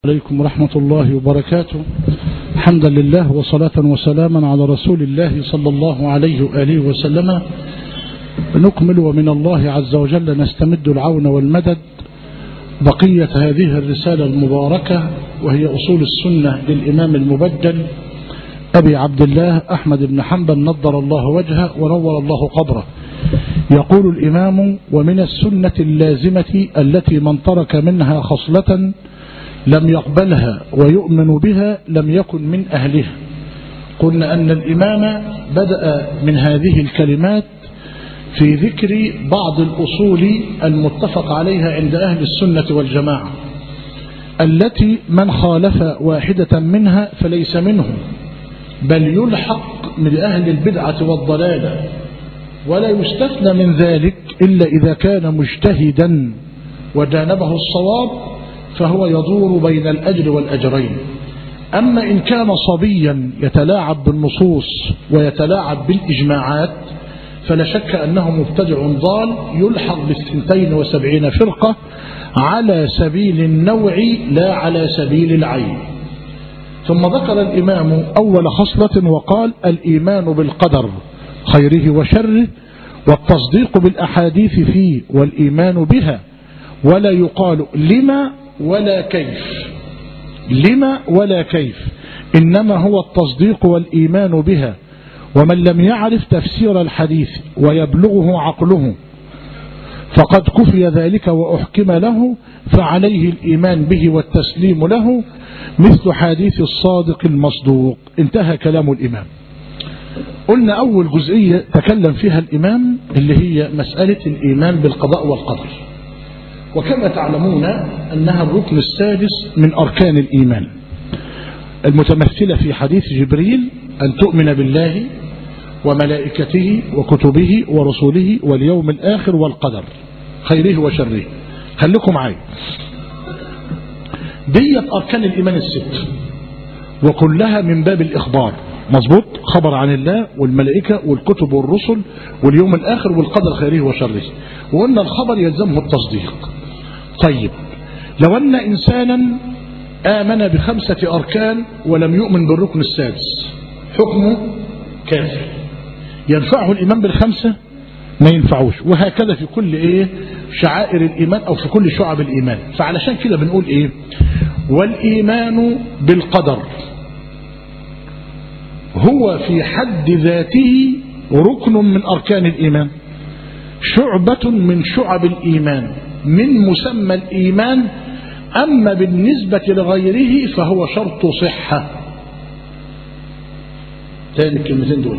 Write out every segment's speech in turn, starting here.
عليكم ورحمة الله وبركاته حمدا لله وصلاة وسلاما على رسول الله صلى الله عليه وآله وسلم نكمل ومن الله عز وجل نستمد العون والمدد بقية هذه الرسالة المباركة وهي أصول السنة للإمام المبدل أبي عبد الله أحمد بن حنبل نضر الله وجهه ونور الله قبره يقول الإمام ومن السنة اللازمة التي من ترك منها خصلة لم يقبلها ويؤمن بها لم يكن من أهلها قلنا أن الإمام بدأ من هذه الكلمات في ذكر بعض الأصول المتفق عليها عند أهل السنة والجماعة التي من خالف واحدة منها فليس منهم بل يلحق من أهل البدعة والضلالة ولا يستثنى من ذلك إلا إذا كان مجتهدا وجانبه الصواب فهو يدور بين الأجر والأجرين أما إن كان صبيا يتلاعب بالنصوص ويتلاعب بالإجماعات فلا شك أنه مبتدع ضال يلحق بالثنتين وسبعين فرقة على سبيل النوع لا على سبيل العين ثم ذكر الإمام أول خصلة وقال الإيمان بالقدر خيره وشره والتصديق بالأحاديث فيه والإيمان بها ولا يقال لما ولا كيف لما ولا كيف إنما هو التصديق والإيمان بها ومن لم يعرف تفسير الحديث ويبلغه عقله فقد كفي ذلك وأحكم له فعليه الإيمان به والتسليم له مثل حديث الصادق المصدوق انتهى كلام الإمام قلنا أول جزئية تكلم فيها الإمام اللي هي مسألة الإيمان بالقضاء والقدر وكما تعلمون أنها الركن السادس من أركان الإيمان المتمثلة في حديث جبريل أن تؤمن بالله وملائكته وكتبه ورسوله واليوم الآخر والقدر خيره وشره خليكم معايا ديت أركان الإيمان الست وكلها من باب الإخبار مظبوط خبر عن الله والملائكة والكتب والرسل واليوم الآخر والقدر خيره وشره وقلنا الخبر يلزمه التصديق طيب لو أن إنسانا آمن بخمسة أركان ولم يؤمن بالركن السادس حكمه كافر ينفعه الإيمان بالخمسة ما ينفعوش وهكذا في كل إيه شعائر الإيمان أو في كل شعب الإيمان فعلشان كده بنقول إيه والإيمان بالقدر هو في حد ذاته ركن من أركان الإيمان شعبة من شعب الإيمان من مسمى الإيمان أما بالنسبة لغيره فهو شرط صحة تاني الكلمتين دول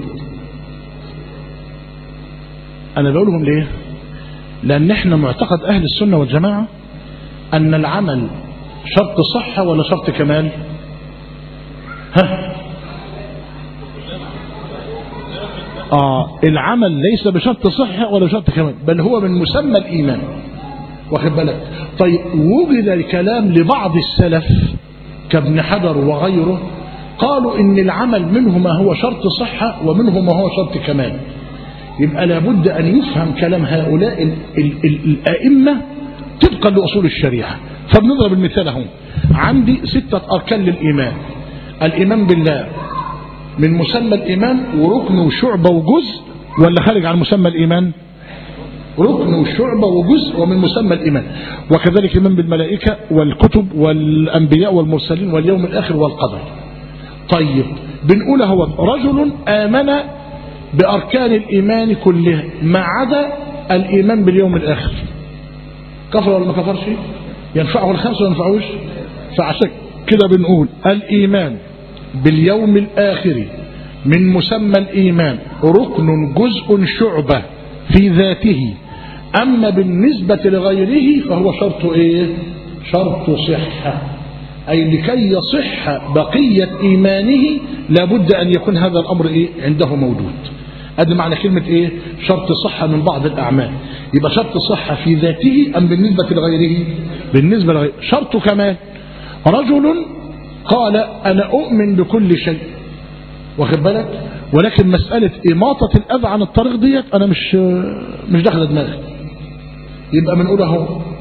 أنا بقولهم ليه لأن احنا معتقد أهل السنة والجماعة أن العمل شرط صحة ولا شرط كمال ها آه العمل ليس بشرط صحة ولا شرط كمال بل هو من مسمى الإيمان واخد بالك طيب وجد الكلام لبعض السلف كابن حجر وغيره قالوا ان العمل منه ما هو شرط صحة ومنه ما هو شرط كمال يبقى لابد أن يفهم كلام هؤلاء ال ال ال الأئمة طبقا لأصول الشريعة فبنضرب المثال اهو عندي ستة أركان للإيمان الإيمان بالله من مسمى الإيمان وركن وشعبة وجزء ولا خارج عن مسمى الإيمان ركن وشعبة وجزء ومن مسمى الإيمان وكذلك الإيمان بالملائكة والكتب والأنبياء والمرسلين واليوم الآخر والقدر طيب بنقول هو رجل آمن بأركان الإيمان كلها ما عدا الإيمان باليوم الآخر كفر ولا ما كفرش ينفعه الخمس ولا ينفعوش فعشان كده بنقول الإيمان باليوم الآخر من مسمى الإيمان ركن جزء شعبة في ذاته أما بالنسبة لغيره فهو شرط إيه شرط صحة أي لكي يصح بقية إيمانه لابد أن يكون هذا الأمر إيه عنده موجود هذا معنى كلمة إيه شرط صحة من بعض الأعمال يبقى شرط صحة في ذاته أم بالنسبة لغيره بالنسبة لغيره شرط كمان رجل قال أنا أؤمن بكل شيء واخد بالك ولكن مسألة إماطة الأذى عن الطريق ديت أنا مش مش داخله دماغي يبقى بنقول اهو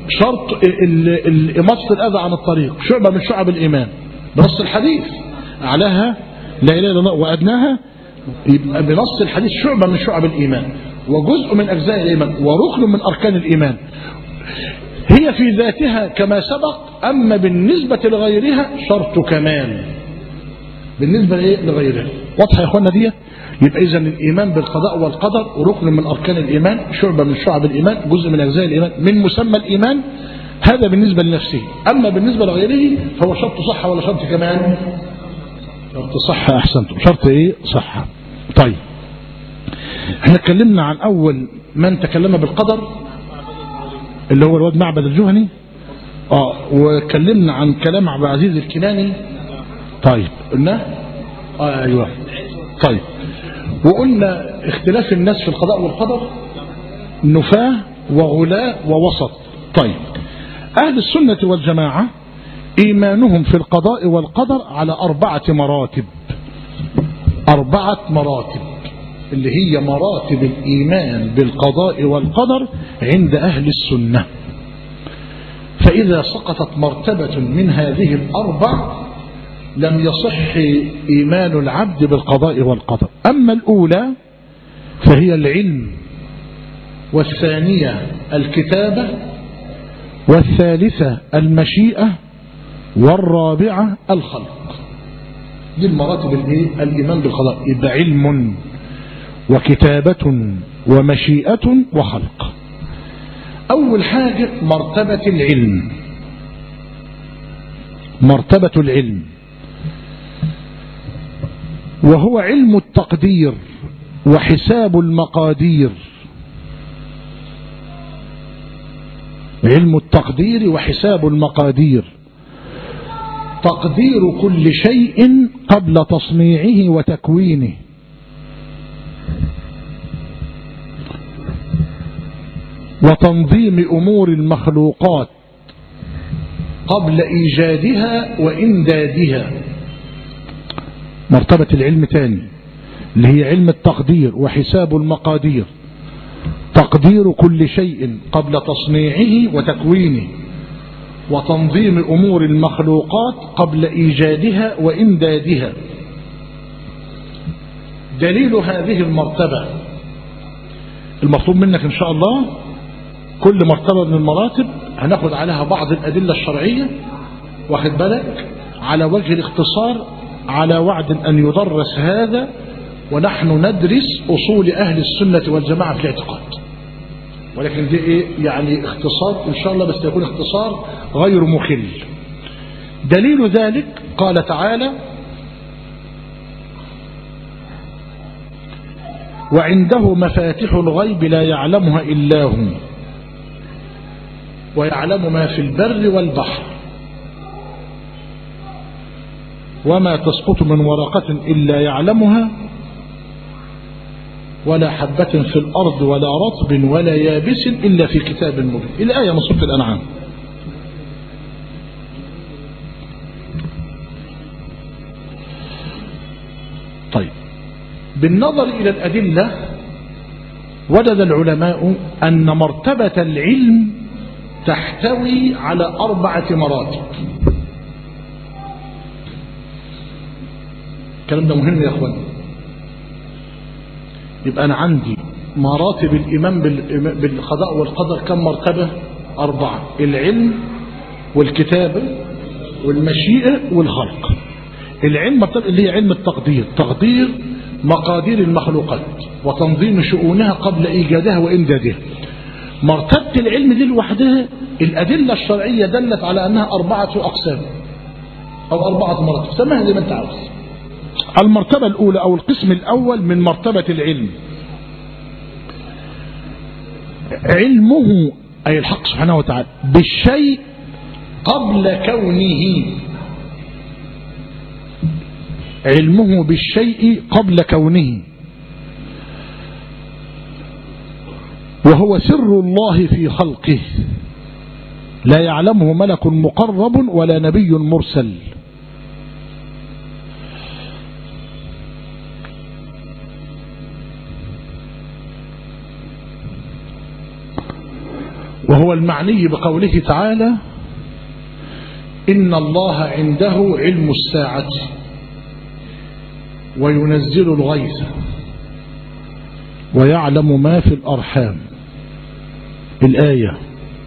شرط ال- ال- إماطة الأذى عن الطريق شعبة من شعب الإيمان بنص الحديث أعلاها لا إله إلا الله وأدناها يبقى بنص الحديث شعبة من شعب الإيمان وجزء من أجزاء الإيمان وركن من أركان الإيمان هي في ذاتها كما سبق أما بالنسبة لغيرها شرط كمال بالنسبة لإيه؟ لغيرها واضحة يا أخوانا دي يبقى إذا الإيمان بالقضاء والقدر ركن من أركان الإيمان شعبة من شعب الإيمان جزء من أجزاء الإيمان من مسمى الإيمان هذا بالنسبة لنفسه أما بالنسبة لغيره فهو شرط صحة ولا شرط كمان شرط صحة أحسنتم شرط إيه صحة طيب احنا اتكلمنا عن أول من تكلم بالقدر اللي هو الواد معبد الجهني اه واتكلمنا عن كلام عبد العزيز الكناني طيب قلنا آه ايوه طيب وقلنا اختلاف الناس في القضاء والقدر نفاه وغلاء ووسط طيب أهل السنة والجماعة إيمانهم في القضاء والقدر على أربعة مراتب أربعة مراتب اللي هي مراتب الإيمان بالقضاء والقدر عند أهل السنة فإذا سقطت مرتبة من هذه الأربع لم يصح إيمان العبد بالقضاء والقدر أما الأولى فهي العلم والثانية الكتابة والثالثة المشيئة والرابعة الخلق دي المراتب الايه الإيمان بالقضاء يبقى علم وكتابة ومشيئة وخلق أول حاجة مرتبة العلم مرتبة العلم وهو علم التقدير وحساب المقادير علم التقدير وحساب المقادير تقدير كل شيء قبل تصنيعه وتكوينه وتنظيم أمور المخلوقات قبل إيجادها وإمدادها مرتبة العلم تاني اللي هي علم التقدير وحساب المقادير تقدير كل شيء قبل تصنيعه وتكوينه وتنظيم أمور المخلوقات قبل إيجادها وإمدادها دليل هذه المرتبة المطلوب منك إن شاء الله كل مرتبة من المراتب هناخد عليها بعض الأدلة الشرعية واخد بالك على وجه الاختصار على وعد أن يدرس هذا ونحن ندرس أصول أهل السنة والجماعة في الاعتقاد ولكن دي إيه يعني اختصار إن شاء الله بس يكون اختصار غير مخل دليل ذلك قال تعالى وعنده مفاتح الغيب لا يعلمها إلا هو ويعلم ما في البر والبحر وما تسقط من ورقة إلا يعلمها ولا حبة في الأرض ولا رطب ولا يابس إلا في كتاب مبين الآية من سورة الأنعام طيب بالنظر إلى الأدلة وجد العلماء أن مرتبة العلم تحتوي على أربعة مراتب الكلام ده مهم يا أخوان يبقى أنا عندي مراتب الإيمان بالقضاء والقدر كم مرتبة أربعة العلم والكتابة والمشيئة والخلق العلم مرتبة اللي هي علم التقدير تقدير مقادير المخلوقات وتنظيم شؤونها قبل إيجادها وإمدادها مرتبة العلم دي لوحدها الأدلة الشرعية دلت على أنها أربعة أقسام أو أربعة مراتب سماها زي ما أنت عاوز المرتبة الأولى أو القسم الأول من مرتبة العلم علمه أي الحق سبحانه وتعالى بالشيء قبل كونه علمه بالشيء قبل كونه وهو سر الله في خلقه لا يعلمه ملك مقرب ولا نبي مرسل وهو المعني بقوله تعالى إن الله عنده علم الساعة وينزل الغيث ويعلم ما في الأرحام الآية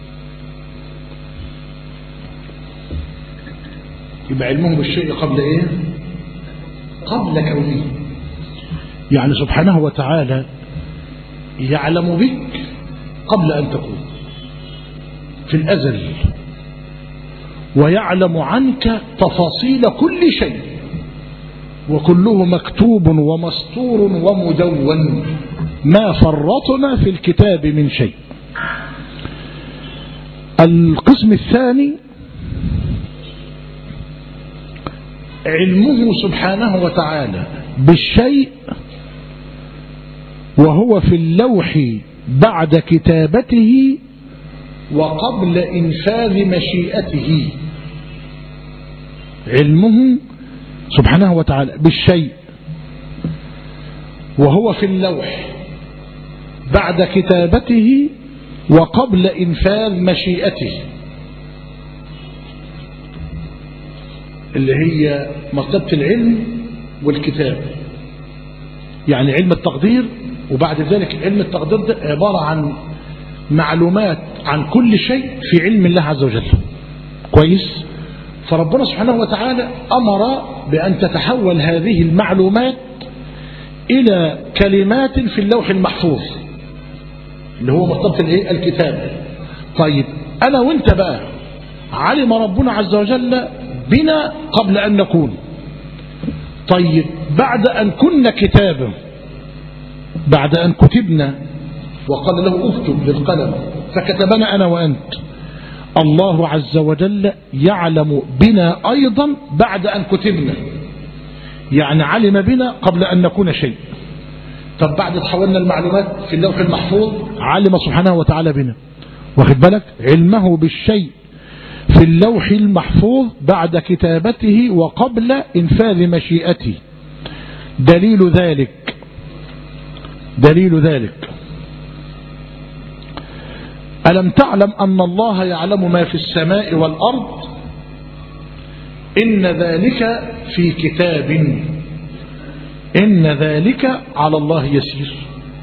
يبقى علمه بالشيء قبل إيه قبل كونه يعني سبحانه وتعالى يعلم بك قبل أن تكون في الأزل ويعلم عنك تفاصيل كل شيء وكله مكتوب ومسطور ومدون ما فرطنا في الكتاب من شيء القسم الثاني علمه سبحانه وتعالى بالشيء وهو في اللوح بعد كتابته وقبل إنفاذ مشيئته علمه سبحانه وتعالى بالشيء وهو في اللوح بعد كتابته وقبل إنفاذ مشيئته اللي هي مرتبة العلم والكتاب يعني علم التقدير وبعد ذلك علم التقدير ده عبارة عن معلومات عن كل شيء في علم الله عز وجل كويس فربنا سبحانه وتعالى أمر بأن تتحول هذه المعلومات إلى كلمات في اللوح المحفوظ اللي هو مرتبط الايه الكتاب طيب أنا وانت بقى علم ربنا عز وجل بنا قبل أن نكون طيب بعد أن كنا كتابا بعد أن كتبنا وقال له اكتب بالقلم فكتبنا أنا وأنت الله عز وجل يعلم بنا أيضا بعد أن كتبنا يعني علم بنا قبل أن نكون شيء طب بعد تحولنا المعلومات في اللوح المحفوظ علم سبحانه وتعالى بنا واخد بالك علمه بالشيء في اللوح المحفوظ بعد كتابته وقبل إنفاذ مشيئته دليل ذلك دليل ذلك ألم تعلم أن الله يعلم ما في السماء والأرض إن ذلك في كتاب إن ذلك على الله يسير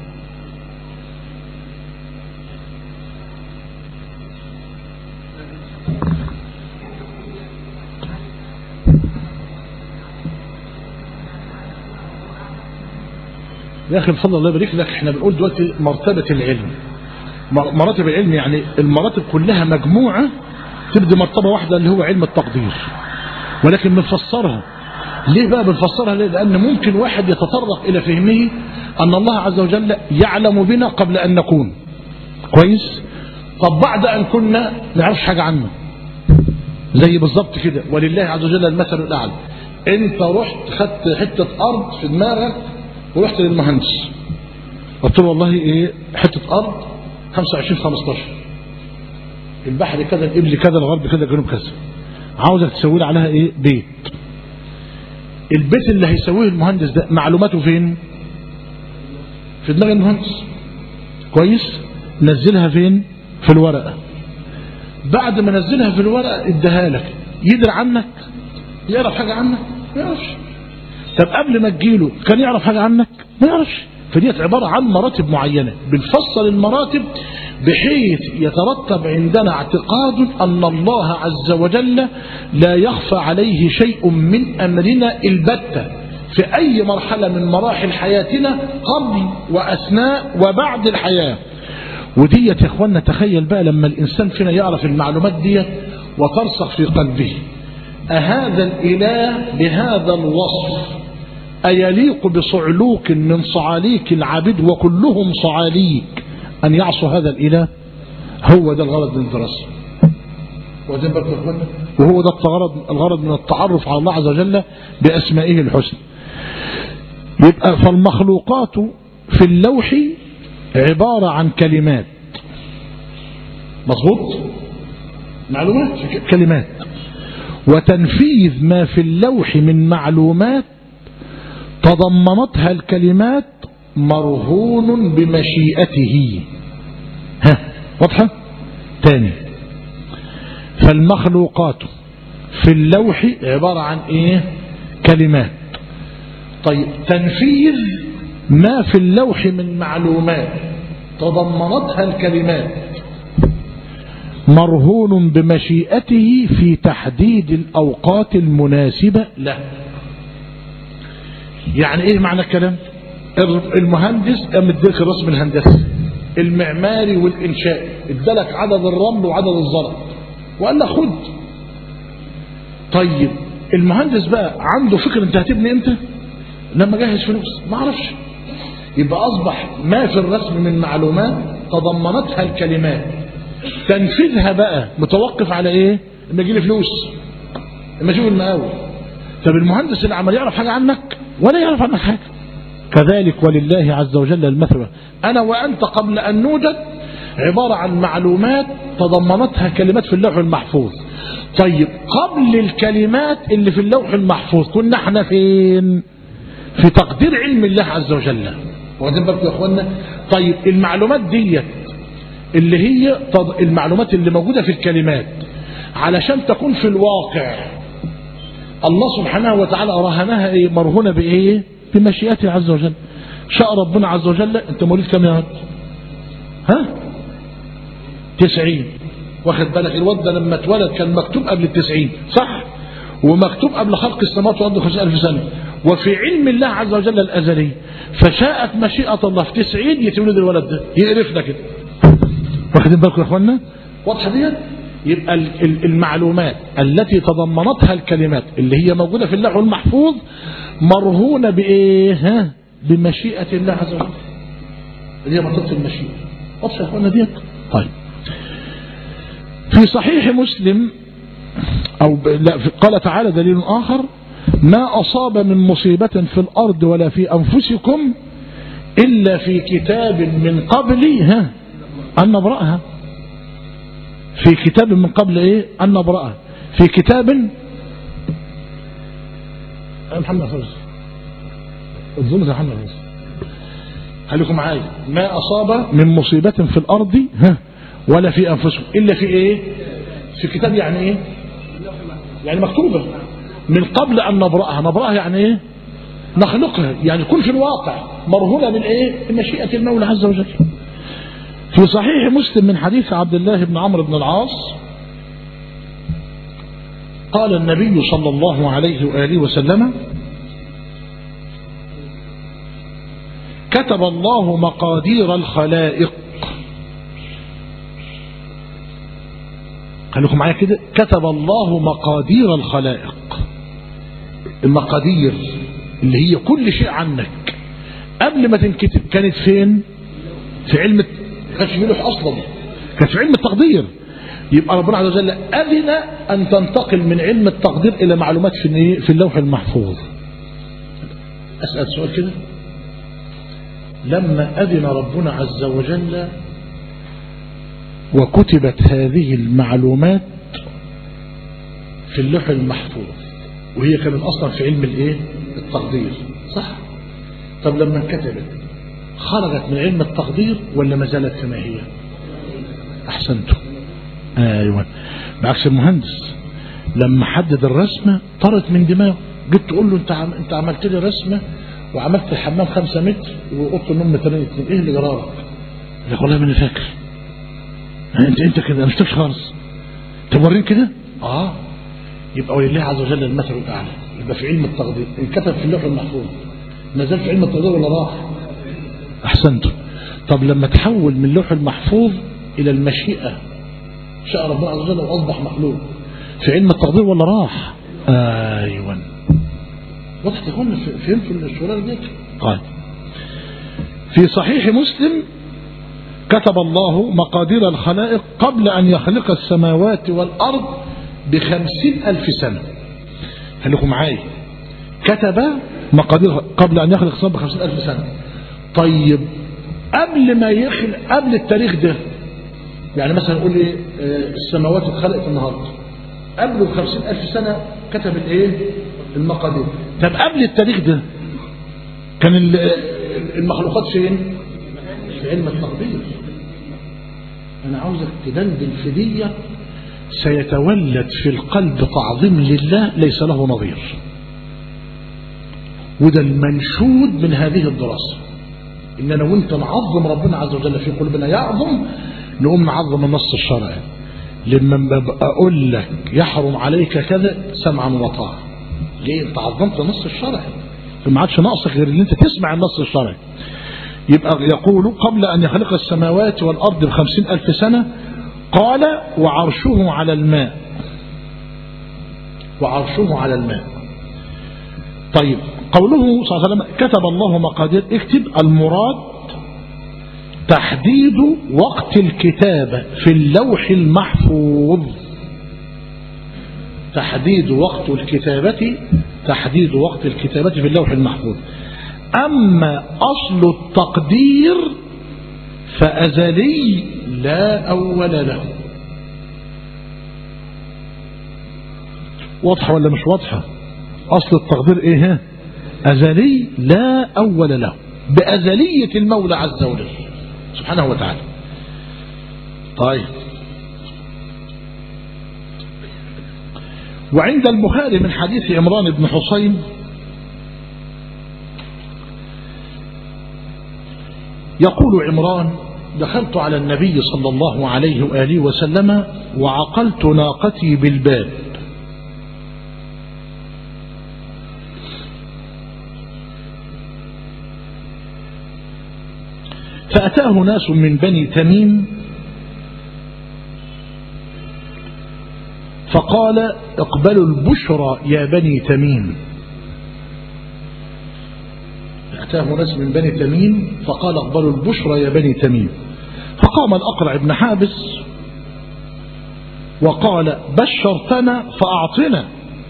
يا أخي بفضل الله يبارك لك احنا بنقول دلوقتي مرتبة العلم مراتب العلم يعني المراتب كلها مجموعة تبدي مرتبة واحدة اللي هو علم التقدير ولكن بنفسرها ليه بقى بنفسرها ليه لأن ممكن واحد يتطرق إلى فهمه أن الله عز وجل يعلم بنا قبل أن نكون كويس طب بعد أن كنا نعرفش حاجة عنه زي بالظبط كده ولله عز وجل المثل الأعلى انت رحت خدت حتة أرض في دماغك ورحت للمهندس قلت له والله ايه حتة أرض 25 15 البحر كذا الإبل كذا الغرب كذا الجنوب كذا عاوزك تسوي لي عليها ايه بيت البيت اللي هيسويه المهندس ده معلوماته فين في دماغ المهندس كويس نزلها فين في الورقة بعد ما نزلها في الورقة اداها لك يدري عنك يعرف حاجة عنك ما يعرفش طب قبل ما تجيله كان يعرف حاجة عنك ما يعرفش فديت عبارة عن مراتب معينة بنفصل المراتب بحيث يترتب عندنا اعتقاد أن الله عز وجل لا يخفى عليه شيء من أمرنا البتة في أي مرحلة من مراحل حياتنا قبل وأثناء وبعد الحياة وديت يا اخوانا تخيل بقى لما الإنسان فينا يعرف المعلومات ديت وترسخ في قلبه أهذا الإله بهذا الوصف أيليق بصعلوك من صعاليك العبيد وكلهم صعاليك أن يعصوا هذا الإله هو ده الغرض من الدراسة وهو ده الغرض, الغرض من التعرف على الله عز وجل بأسمائه الحسنى يبقى فالمخلوقات في اللوح عبارة عن كلمات مظبوط معلومات كلمات وتنفيذ ما في اللوح من معلومات تضمنتها الكلمات مرهون بمشيئته ها واضحة تاني فالمخلوقات في اللوح عبارة عن ايه كلمات طيب تنفيذ ما في اللوح من معلومات تضمنتها الكلمات مرهون بمشيئته في تحديد الأوقات المناسبة له يعني ايه معنى الكلام المهندس قام اديك الرسم الهندسي المعماري والإنشاء ادالك عدد الرمل وعدد الزلط وقال لك خد طيب المهندس بقى عنده فكر انت هتبني امتى لما جهز فلوس ما اعرفش يبقى اصبح ما في الرسم من معلومات تضمنتها الكلمات تنفيذها بقى متوقف على ايه لما يجي لي فلوس لما اشوف المقاول طب المهندس اللي عمل يعرف حاجه عنك ولا يعرف عنك حاجه كذلك ولله عز وجل المثل انا وانت قبل ان نوجد عباره عن معلومات تضمنتها كلمات في اللوح المحفوظ طيب قبل الكلمات اللي في اللوح المحفوظ كنا احنا فين في تقدير علم الله عز وجل واخدين بالكم يا اخوانا طيب المعلومات ديت اللي هي المعلومات اللي موجوده في الكلمات علشان تكون في الواقع الله سبحانه وتعالى رهنها ايه مرهونه بايه بمشيئته عز وجل شاء ربنا عز وجل انت مواليد كم يا ها تسعين واخد بالك الواد ده لما اتولد كان مكتوب قبل التسعين صح ومكتوب قبل خلق السماوات والارض خمسين ألف سنة وفي علم الله عز وجل الأزلي فشاءت مشيئة الله في تسعين يتولد الولد ده يقرفنا كده واخدين بالكم يا اخوانا واضحة ديت يبقى المعلومات التي تضمنتها الكلمات اللي هي موجودة في اللوح المحفوظ مرهونة بإيه ها بمشيئة الله عز وجل اللي هي منطقة المشيئة واضحة يا اخوانا ديت طيب في صحيح مسلم أو لا قال تعالى دليل آخر ما أصاب من مصيبة في الأرض ولا في أنفسكم إلا في كتاب من قبل ها أن نبرأها في كتاب من قبل إيه أن نبرأها في كتاب محمد فوز الظلم يا محمد فوز خليكم معايا ما أصاب من مصيبة في الأرض ها ولا في أنفسكم إلا في إيه في كتاب يعني إيه يعني مكتوبة من قبل أن نبرأها نبرأها يعني إيه نخلقها يعني تكون في الواقع مرهونة بالإيه بمشيئة المولى عز وجل في صحيح مسلم من حديث عبد الله بن عمرو بن العاص قال النبي صلى الله عليه وآله وسلم كتب الله مقادير الخلائق خليكم معايا كده كتب الله مقادير الخلائق المقادير اللي هي كل شيء عنك قبل ما تنكتب كانت فين في علم كانت في لوح اصلا كانت في علم التقدير يبقى ربنا عز وجل اذن ان تنتقل من علم التقدير الى معلومات في في اللوح المحفوظ اسال سؤال كده لما اذن ربنا عز وجل وكتبت هذه المعلومات في اللوح المحفوظ وهي كانت اصلا في علم الايه التقدير صح طب لما انكتبت خرجت من علم التقدير ولا ما زالت كما هي احسنتم ايوه بعكس المهندس لما حدد الرسمه طرت من دماغه جيت تقول له انت عم... انت عملت لي رسمه وعملت الحمام خمسة متر واوضه النوم مترين اتنين ايه اللي جرالك؟ يقول والله ماني فاكر انت انت كده مش تفش خالص طب وريني كده اه يبقى ولله عز وجل المثل الاعلى يبقى في علم التقدير انكتب في اللوح المحفوظ ما زال في علم التقدير ولا راح احسنتم طب لما تحول من اللوح المحفوظ الى المشيئه شاء ربنا عز وجل واصبح مخلوق في علم التقدير ولا راح ايوه واضح تكون فهمتوا الشغلانه دي طيب في صحيح مسلم كتب الله مقادير الخلائق قبل أن يخلق السماوات والأرض بخمسين ألف سنة خليكم معايا كتب مقادير قبل أن يخلق السماوات بخمسين ألف سنة طيب قبل ما يخلق قبل التاريخ ده يعني مثلا نقول ايه السماوات اتخلقت النهارده قبل بخمسين ألف سنة كتب الايه المقادير طب قبل التاريخ ده كان المخلوقات فين في علم التقدير أنا عاوزك تدندن في دية سيتولد في القلب تعظيم لله ليس له نظير وده المنشود من هذه الدراسة إن أنا وأنت نعظم ربنا عز وجل في قلوبنا يعظم نقوم نعظم النص الشرعي لما ببقى أقول لك يحرم عليك كذا سمعا وطاعة ليه أنت عظمت النص الشرعي فما عادش ناقصك غير ان انت تسمع النص الشرعي يبقى يقول قبل أن يخلق السماوات والأرض بخمسين ألف سنة قال وعرشه على الماء وعرشه على الماء طيب قوله صلى الله عليه وسلم كتب الله مقادير اكتب المراد تحديد وقت الكتابة في اللوح المحفوظ تحديد وقت الكتابة تحديد وقت الكتابة في اللوح المحفوظ أما أصل التقدير فأزلي لا أول له واضحة ولا مش واضحة أصل التقدير إيه أزلي لا أول له بأزلية المولى عز وجل سبحانه وتعالى طيب وعند البخاري من حديث عمران بن حسين يقول عمران دخلت على النبي صلى الله عليه وآله وسلم وعقلت ناقتي بالباب فأتاه ناس من بني تميم فقال اقبلوا البشرى يا بني تميم أتاه ناس من بني تميم فقال اقبلوا البشرى يا بني تميم فقام الأقرع بن حابس وقال بشرتنا فأعطنا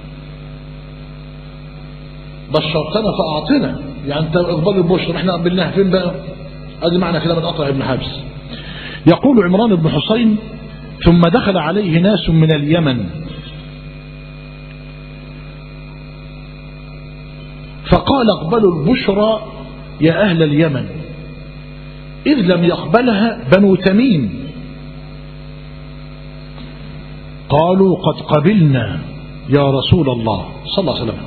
بشرتنا فأعطنا يعني أنت اقبلوا البشرى احنا قبلناها فين بقى هذا معنى كلام الأقرع بن حابس يقول عمران بن حسين ثم دخل عليه ناس من اليمن فقال اقبلوا البشرى يا أهل اليمن إذ لم يقبلها بنو تميم قالوا قد قبلنا يا رسول الله صلى الله عليه وسلم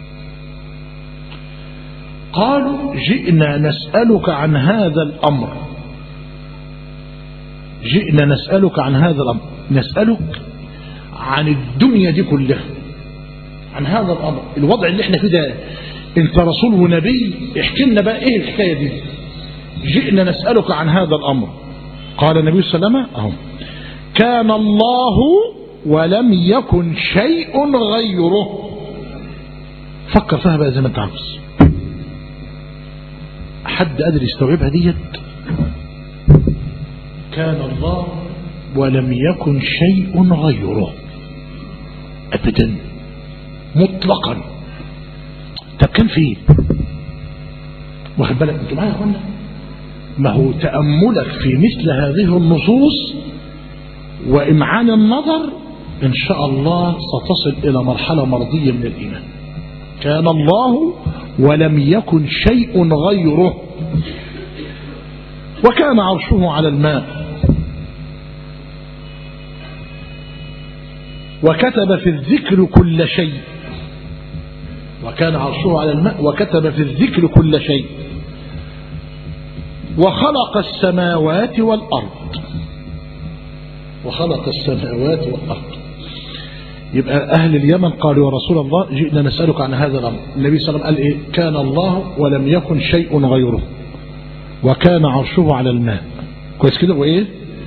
قالوا جئنا نسألك عن هذا الأمر جئنا نسألك عن هذا الأمر نسألك عن الدنيا دي كلها عن هذا الأمر الوضع اللي احنا فيه ده انت رسول ونبي احكي لنا بقى ايه الحكاية دي جئنا نسألك عن هذا الأمر قال النبي صلى الله عليه وسلم اهو كان الله ولم يكن شيء غيره فكر فيها بقى زي ما انت عاوز حد قادر يستوعبها ديت كان الله ولم يكن شيء غيره ابدا مطلقا طب كان فين واخد بالك انتوا معايا يا اخوانا ما هو تاملك في مثل هذه النصوص وامعان النظر ان شاء الله ستصل الى مرحله مرضيه من الايمان كان الله ولم يكن شيء غيره وكان عرشه على الماء وكتب في الذكر كل شيء وكان عرشه على الماء وكتب في الذكر كل شيء وخلق السماوات والأرض وخلق السماوات والأرض يبقى أهل اليمن قالوا يا رسول الله جئنا نسألك عن هذا الأمر النبي صلى الله عليه وسلم قال إيه كان الله ولم يكن شيء غيره وكان عرشه على الماء كويس كده وإيه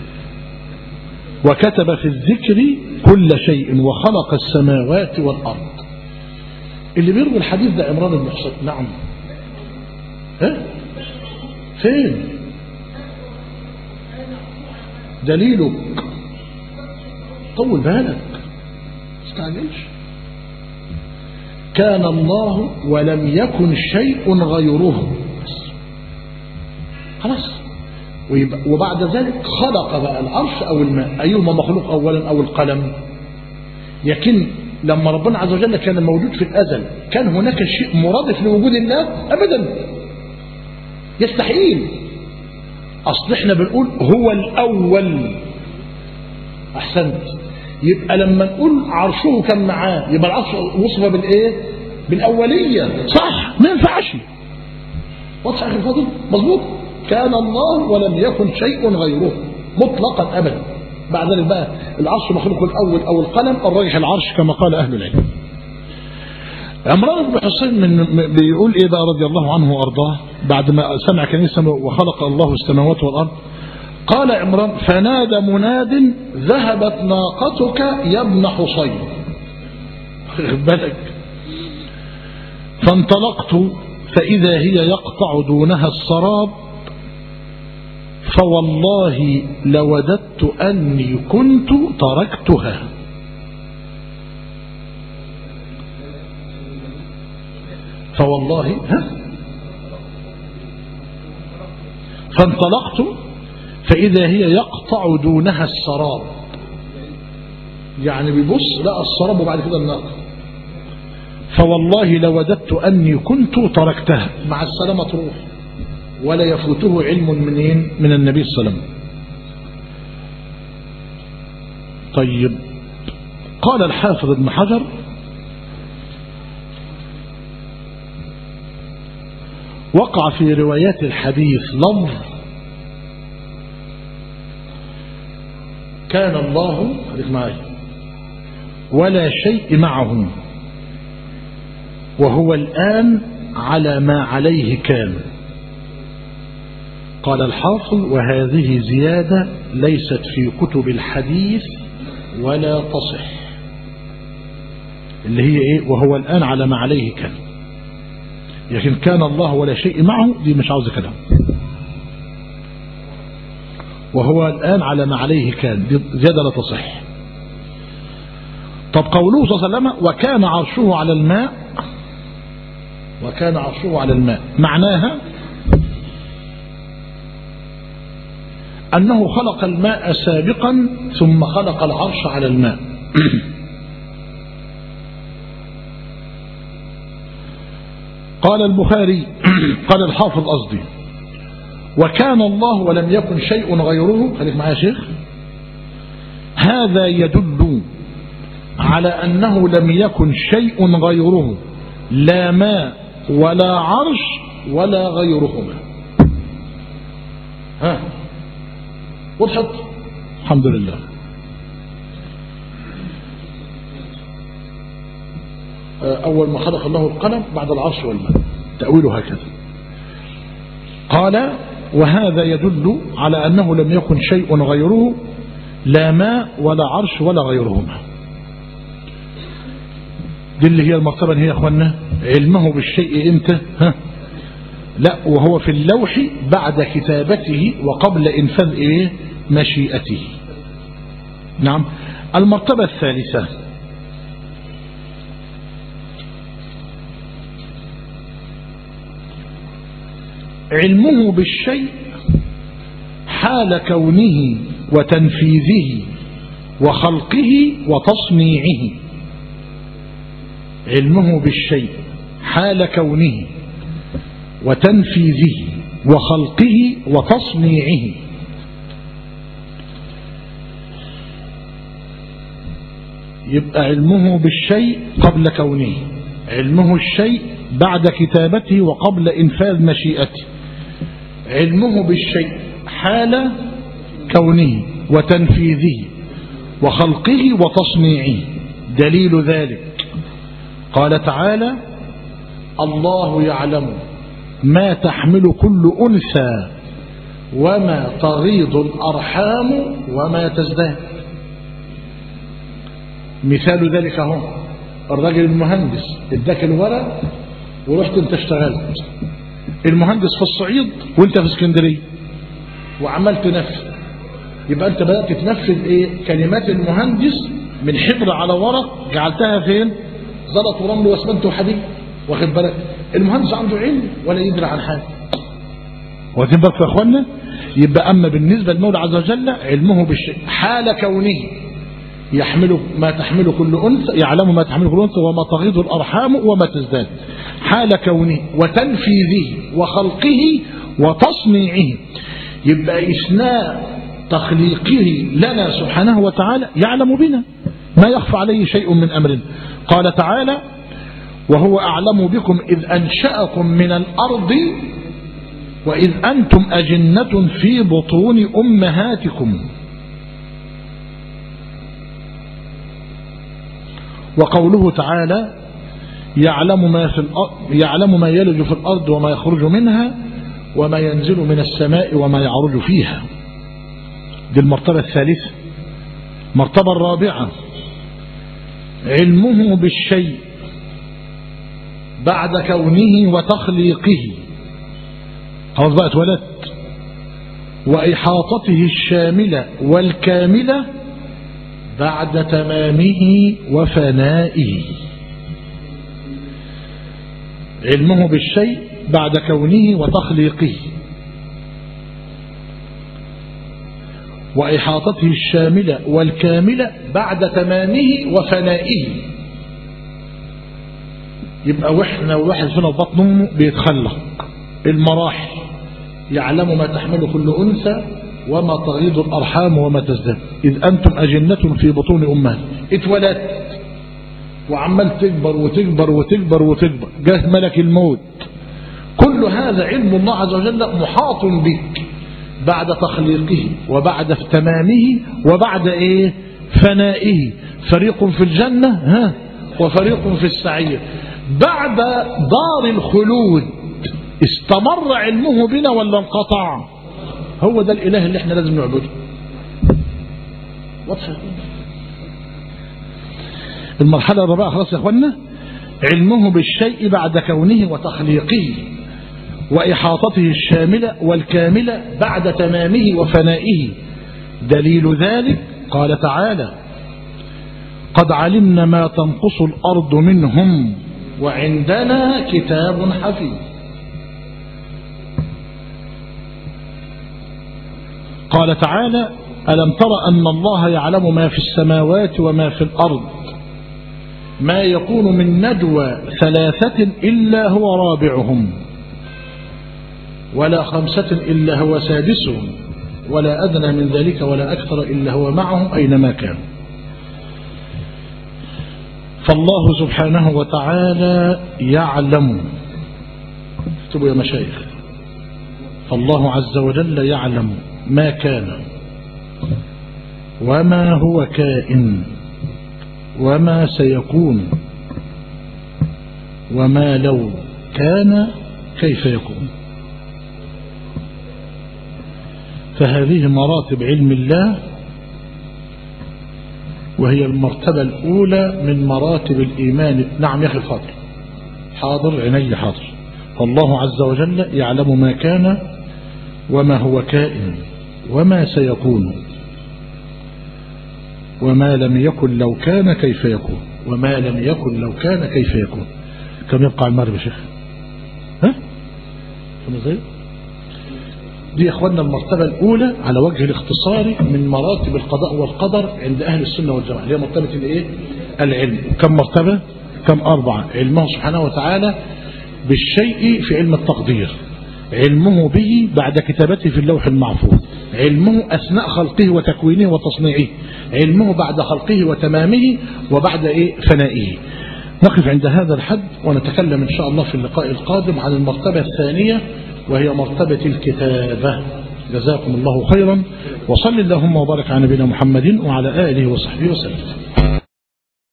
وكتب في الذكر كل شيء وخلق السماوات والأرض اللي بيروي الحديث ده عمران بن حسين نعم ها فين دليلك طول بالك استعجلش كان الله ولم يكن شيء غيره بس خلاص وبعد ذلك خلق بقى العرش أو الماء أيهما مخلوق أولا أو القلم لكن لما ربنا عز وجل كان موجود في الأزل كان هناك شيء مرادف لوجود الله أبدا يستحيل أصل احنا بنقول هو الأول أحسنت يبقى لما نقول عرشه كان معاه يبقى العرش وصف بالايه بالاوليه صح ما ينفعش واضح يا اخي الفاضل مظبوط كان الله ولم يكن شيء غيره مطلقا ابدا بعد ذلك بقى العرش مخلوق الاول او القلم الراجح العرش كما قال اهل العلم عمران بن حسين من بيقول ايه بقى رضي الله عنه وارضاه بعد ما سمع كنيسه وخلق الله السماوات والارض قال عمران فنادى مناد ذهبت ناقتك يا ابن حصين بالك فانطلقت فإذا هي يقطع دونها السراب فوالله لوددت أني كنت تركتها فوالله ها فانطلقت فإذا هي يقطع دونها السراب يعني بيبص لقى السراب وبعد كده الناقة فوالله لوددت أني كنت تركتها مع السلامة تروح ولا يفوته علم منين من النبي صلى الله عليه وسلم طيب قال الحافظ ابن حجر وقع في روايات الحديث لفظ كان الله خليك معايا ولا شيء معه وهو الآن على ما عليه كان قال الحافظ وهذه زيادة ليست في كتب الحديث ولا تصح اللي هي ايه وهو الآن على ما عليه كان لكن كان الله ولا شيء معه دي مش عاوز كلام وهو الآن على ما عليه كان دي زيادة لا تصح طب قوله صلى الله عليه وسلم وكان عرشه على الماء وكان عرشه على الماء معناها أنه خلق الماء سابقا ثم خلق العرش على الماء قال البخاري قال الحافظ قصدي وكان الله ولم يكن شيء غيره خليك معايا يا شيخ هذا يدل على أنه لم يكن شيء غيره لا ماء ولا عرش ولا غيرهما ها وضحت الحمد لله أول ما خلق الله القلم بعد العرش والماء تأويله هكذا قال وهذا يدل على أنه لم يكن شيء غيره لا ماء ولا عرش ولا غيرهما دي اللي هي المرتبة هي يا أخوانا علمه بالشيء امتى ها لا وهو في اللوح بعد كتابته وقبل إنفاذ إيه مشيئته نعم المرتبة الثالثة علمه بالشيء حال كونه وتنفيذه وخلقه وتصنيعه علمه بالشيء حال كونه وتنفيذه وخلقه وتصنيعه يبقى علمه بالشيء قبل كونه علمه الشيء بعد كتابته وقبل إنفاذ مشيئته علمه بالشيء حال كونه وتنفيذه وخلقه وتصنيعه دليل ذلك قال تعالى الله يعلم ما تحمل كل أنثى وما تغيض الأرحام وما تزداد مثال ذلك هو الراجل المهندس اداك الورق ورحت انت اشتغلت المهندس في الصعيد وانت في اسكندريه وعملت تنفذ يبقى انت بدات تنفذ ايه كلمات المهندس من حبر على ورق جعلتها فين زلط ورمل واسمنت وحديد واخد بالك المهندس عنده علم ولا يدري عن حاجه واخدين بالك يا اخوانا يبقى اما بالنسبه للمولى عز وجل علمه بالشيء حال كونه يحمل ما تحمل كل أنثى يعلم ما تحمل كل أنثى وما تغيض الأرحام وما تزداد حال كونه وتنفيذه وخلقه وتصنيعه يبقى إثناء تخليقه لنا سبحانه وتعالى يعلم بنا ما يخفى عليه شيء من أمرنا قال تعالى وهو أعلم بكم إذ أنشأكم من الأرض وإذ أنتم أجنة في بطون أمهاتكم وقوله تعالى يعلم ما في الأرض يعلم ما يلج في الأرض وما يخرج منها وما ينزل من السماء وما يعرج فيها دي المرتبة الثالثة المرتبة الرابعة علمه بالشيء بعد كونه وتخليقه خلاص بقى اتولدت وإحاطته الشاملة والكاملة بعد تمامه وفنائه علمه بالشيء بعد كونه وتخليقه وإحاطته الشاملة والكاملة بعد تمامه وفنائه يبقى واحنا وواحد فينا في بطن امه بيتخلق المراحل يعلم ما تحمل كل انثى وما تغيض الارحام وما تزداد اذ انتم اجنه في بطون امهات اتولدت وعمال تكبر وتكبر وتكبر وتكبر جه ملك الموت كل هذا علم الله عز وجل محاط بك بعد تخليقه وبعد تمامه وبعد ايه فنائه فريق في الجنة ها وفريق في السعير بعد دار الخلود استمر علمه بنا ولا انقطع هو ده الاله اللي احنا لازم نعبده واضحه المرحله الرابعه خلاص يا اخوانا علمه بالشيء بعد كونه وتخليقه وإحاطته الشاملة والكاملة بعد تمامه وفنائه دليل ذلك قال تعالى قد علمنا ما تنقص الأرض منهم وعندنا كتاب حفيظ قال تعالى ألم تر أن الله يعلم ما في السماوات وما في الأرض ما يكون من نجوى ثلاثة إلا هو رابعهم ولا خمسة إلا هو سادسهم ولا أدنى من ذلك ولا أكثر إلا هو معهم أينما كانوا فالله سبحانه وتعالى يعلم اكتبوا يا مشايخ فالله عز وجل يعلم ما كان وما هو كائن وما سيكون وما لو كان كيف يكون فهذه مراتب علم الله وهي المرتبة الأولى من مراتب الإيمان نعم يا أخي الفاضل حاضر عيني حاضر فالله عز وجل يعلم ما كان وما هو كائن وما سيكون وما لم يكن لو كان كيف يكون وما لم يكن لو كان كيف يكون كم يبقى المغرب يا شيخ ها كم زي دي يا اخواننا المرتبة الأولى على وجه الاختصار من مراتب القضاء والقدر عند أهل السنة والجماعة اللي هي مرتبة الايه العلم كم مرتبة كم أربعة علمه سبحانه وتعالى بالشيء في علم التقدير علمه به بعد كتابته في اللوح المحفوظ علمه أثناء خلقه وتكوينه وتصنيعه علمه بعد خلقه وتمامه وبعد إيه فنائه نقف عند هذا الحد ونتكلم إن شاء الله في اللقاء القادم عن المرتبة الثانية وهي مرتبة الكتابة جزاكم الله خيرا وصل اللهم وبارك على نبينا محمد وعلى آله وصحبه وسلم